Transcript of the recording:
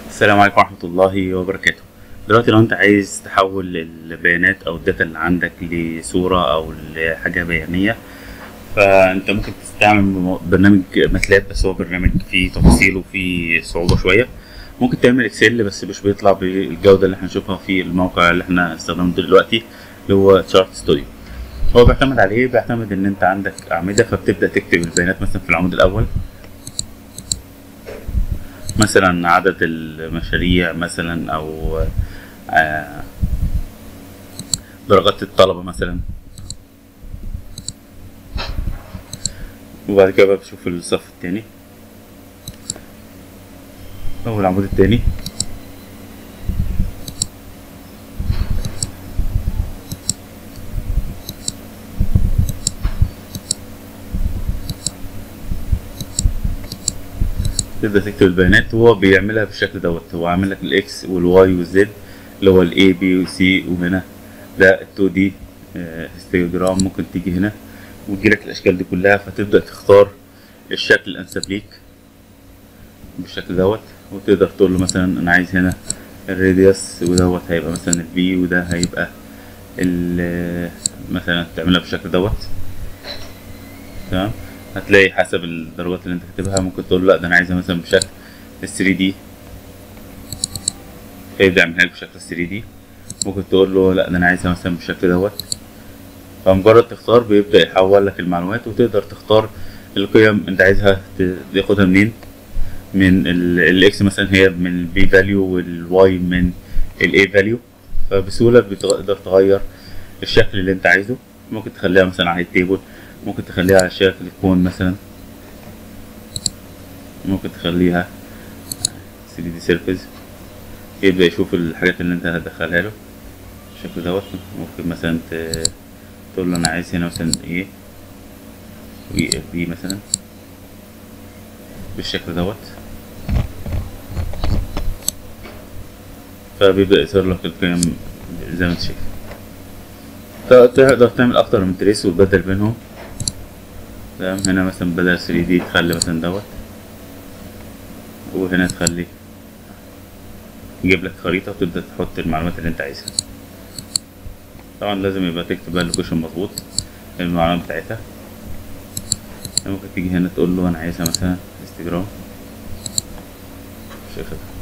السلام عليكم ورحمة الله وبركاته دلوقتي لو انت عايز تحول البيانات او الداتا اللي عندك لصورة او لحاجة بيانية فانت ممكن تستعمل برنامج ماتلاب بس هو برنامج فيه تفاصيل وفيه صعوبة شوية ممكن تعمل اكسل بس مش بيطلع بالجودة اللي احنا نشوفها في الموقع اللي احنا استخدمه دلوقتي اللي هو تشارت ستوديو هو بيعتمد على ايه بيعتمد ان انت عندك اعمدة فبتبدأ تكتب البيانات مثلا في العمود الاول مثلا عدد المشاريع مثلا او آه، درجات الطلبة مثلا وبعد كده بقى بشوف الصف التاني او العمود التاني تبدأ تكتب البيانات وهو بيعملها بالشكل دوت هو عامل لك الاكس والواي والزد اللي هو الاي بي وسي وهنا ده ال 2 دي هيستوجرام ممكن تيجي هنا وتجيلك الاشكال دي كلها فتبدأ تختار الشكل الانسب ليك بالشكل دوت وتقدر تقول له مثلا انا عايز هنا الراديوس ودوت هيبقى مثلا البي وده هيبقى ال مثلا تعملها بالشكل دوت تمام هتلاقي حسب الدرجات اللي انت كاتبها ممكن تقول لا ده انا عايزها مثلا بشكل ال 3 دي فيبدأ يعملها لك بشكل 3 دي ممكن تقول له لا ده انا عايزها مثلا بالشكل دوت فمجرد تختار بيبدأ يحول لك المعلومات وتقدر تختار القيم انت عايزها تاخدها منين من الاكس مثلا هي من البي فاليو والواي من الاي فاليو فبسهولة بتقدر تغير الشكل اللي انت عايزه ممكن تخليها مثلا على التيبل ممكن تخليها على شكل كون مثلا ممكن تخليها 3 دي سيرفيس يبدأ يشوف الحاجات اللي انت هتدخلها له بالشكل دوت ممكن مثلا تقول له انا عايز هنا مثلا ايه وي اف بي مثلا بالشكل دوت فبيبدأ يظهر لك القيم زي ما انت شايف تقدر تعمل اكتر من تريس وتبدل بينهم تمام هنا مثلا بدل 3 دي تخلي مثلا دوت وهنا تخلي يجيب لك خريطة وتبدأ تحط المعلومات اللي انت عايزها طبعا لازم يبقى تكتب بقى اللوكيشن مظبوط المعلومات بتاعتها ممكن تيجي هنا تقول له انا عايزها مثلا انستجرام بالشكل ده